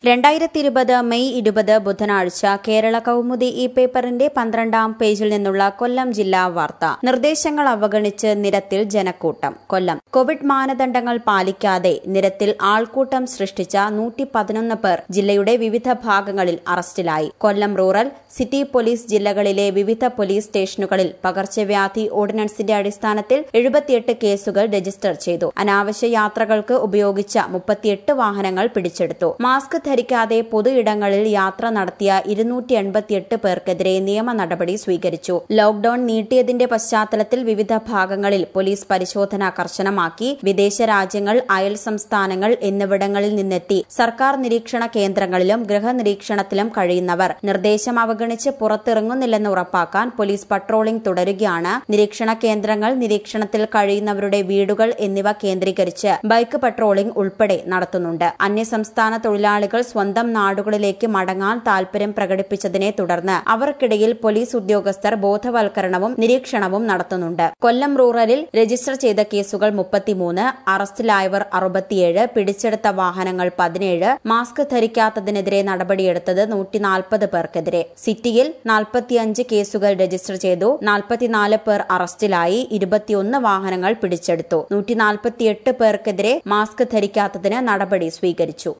രണ്ടായിരത്തി ഇരുപത് മെയ് ഇരുപത് ബുധനാഴ്ച കേരള കൗമുദി ഈ പേപ്പറിന്റെ പന്ത്രണ്ടാം പേജിൽ നിന്നുള്ള കൊല്ലം ജില്ലാ വാർത്ത നിർദ്ദേശങ്ങൾ അവഗണിച്ച് നിരത്തിൽ ജനക്കൂട്ടം കൊല്ലം കോവിഡ് മാനദണ്ഡങ്ങൾ പാലിക്കാതെ നിരത്തിൽ ആൾക്കൂട്ടം സൃഷ്ടിച്ച നൂറ്റി പതിനൊന്ന് പേർ ജില്ലയുടെ വിവിധ ഭാഗങ്ങളിൽ അറസ്റ്റിലായി കൊല്ലം റൂറൽ സിറ്റി പോലീസ് ജില്ലകളിലെ വിവിധ പോലീസ് സ്റ്റേഷനുകളിൽ പകർച്ചവ്യാധി ഓർഡിനൻസിന്റെ അടിസ്ഥാനത്തിൽ എഴുപത്തിയെട്ട് കേസുകൾ രജിസ്റ്റർ ചെയ്തു അനാവശ്യ യാത്രകൾക്ക് ഉപയോഗിച്ച മുപ്പത്തിയെട്ട് വാഹനങ്ങൾ പിടിച്ചെടുത്തു മാസ്ക് ധരിക്കാതെ പൊതു ഇടങ്ങളിൽ യാത്ര നടത്തിയ ഇരുന്നൂറ്റി എൺപത്തിയെട്ട് പേർക്കെതിരെ നിയമ നടപടി സ്വീകരിച്ചു ലോക്ഡൌൺ നീട്ടിയതിന്റെ പശ്ചാത്തലത്തിൽ വിവിധ ഭാഗങ്ങളിൽ പോലീസ് പരിശോധന കർശനമാക്കി വിദേശ രാജ്യങ്ങൾ അയൽ സംസ്ഥാനങ്ങൾ എന്നിവിടങ്ങളിൽ നിന്നെത്തി സർക്കാർ നിരീക്ഷണ കേന്ദ്രങ്ങളിലും ഗൃഹനിരീക്ഷണത്തിലും കഴിയുന്നവർ നിർദ്ദേശം അവഗണിച്ച് പുറത്തിറങ്ങുന്നില്ലെന്ന് ഉറപ്പാക്കാൻ പോലീസ് പട്രോളിംഗ് തുടരുകയാണ് നിരീക്ഷണ കേന്ദ്രങ്ങൾ നിരീക്ഷണത്തിൽ കഴിയുന്നവരുടെ വീടുകൾ എന്നിവ കേന്ദ്രീകരിച്ച് ബൈക്ക് പട്രോളിംഗ് ഉൾപ്പെടെ നടത്തുന്നുണ്ട് അന്യസംസ്ഥാന തൊഴിലാളികൾ സ്വന്തം നാടുകളിലേക്ക് മടങ്ങാൻ താൽപര്യം പ്രകടിപ്പിച്ചതിനെ തുടർന്ന് അവർക്കിടയിൽ പോലീസ് ഉദ്യോഗസ്ഥർ ബോധവൽക്കരണവും നിരീക്ഷണവും നടത്തുന്നുണ്ട് കൊല്ലം റൂറലിൽ രജിസ്റ്റർ ചെയ്ത കേസുകൾ മുപ്പത്തിമൂന്ന് അറസ്റ്റിലായവർ അറുപത്തിയേഴ് പിടിച്ചെടുത്ത വാഹനങ്ങൾ പതിനേഴ് മാസ്ക് ധരിക്കാത്തതിനെതിരെ നടപടിയെടുത്തത് നൂറ്റി നാൽപ്പത് പേർക്കെതിരെ സിറ്റിയിൽ നാൽപ്പത്തിയഞ്ച് കേസുകൾ രജിസ്റ്റർ ചെയ്തു നാൽപ്പത്തിനാല് പേർ അറസ്റ്റിലായി ഇരുപത്തിയൊന്ന് വാഹനങ്ങൾ പിടിച്ചെടുത്തു നൂറ്റി നാൽപ്പത്തിയെട്ട് പേർക്കെതിരെ മാസ്ക് ധരിക്കാത്തതിന് നടപടി സ്വീകരിച്ചു